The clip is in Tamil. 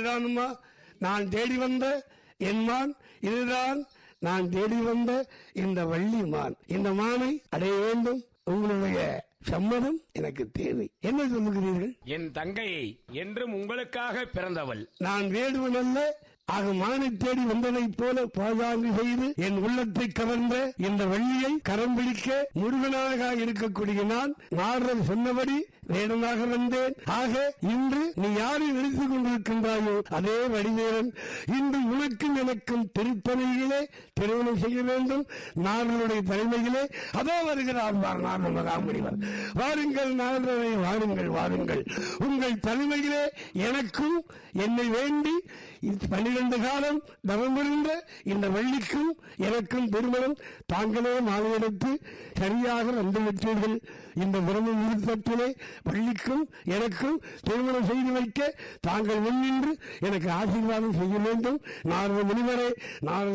இதுதானுமா நான் தேடி வந்த என் மான் இதுதான் நான் தேடி வந்த இந்த வள்ளி மான் இந்த மானை அடைய வேண்டும் உங்களுடைய சம்மதம் எனக்கு தேவை என்ன சொல்லுகிறீர்கள் என் தங்கை என்றும் உங்களுக்காக பிறந்தவள் நான் வேடுவன் அல்ல ஆக மானை தேடி வந்ததைப் போல பாதாங்கு செய்து என் உள்ளத்தை கவர்ந்த இந்த வள்ளியை கரம் பிடிக்க முருகனாக இருக்கக்கூடிய நான் நாரதர் சொன்னபடி வேடனாக வந்தேன் ஆக இன்று நீ யாரை நினைத்துக் கொண்டிருக்கின்றாயோ அதே வடிவேலன் இன்று உனக்கும் எனக்கும் திருப்பணியிலே திருமணம் செய்ய வேண்டும் நாரதனுடைய தலைமையிலே அதோ வருகிறார் பார் நாரத மகாமுனிவர் வாருங்கள் நாரதனை வாருங்கள் வாருங்கள் உங்கள் தலைமையிலே எனக்கும் என்னை வேண்டி பன்னிரண்டு காலம் தவமிருந்த இந்த வள்ளிக்கும் எனக்கும் திருமணம் தாங்களே மாலையெடுத்து சரியாக வந்துவிட்டீர்கள் இந்த பிரம்ம விருத்தத்திலே வள்ளிக்கும் எனக்கும் திருமணம் செய்து வைக்க தாங்கள் முன்னின்று எனக்கு ஆசீர்வாதம் செய்ய வேண்டும் நாரத முனிவரே நாரத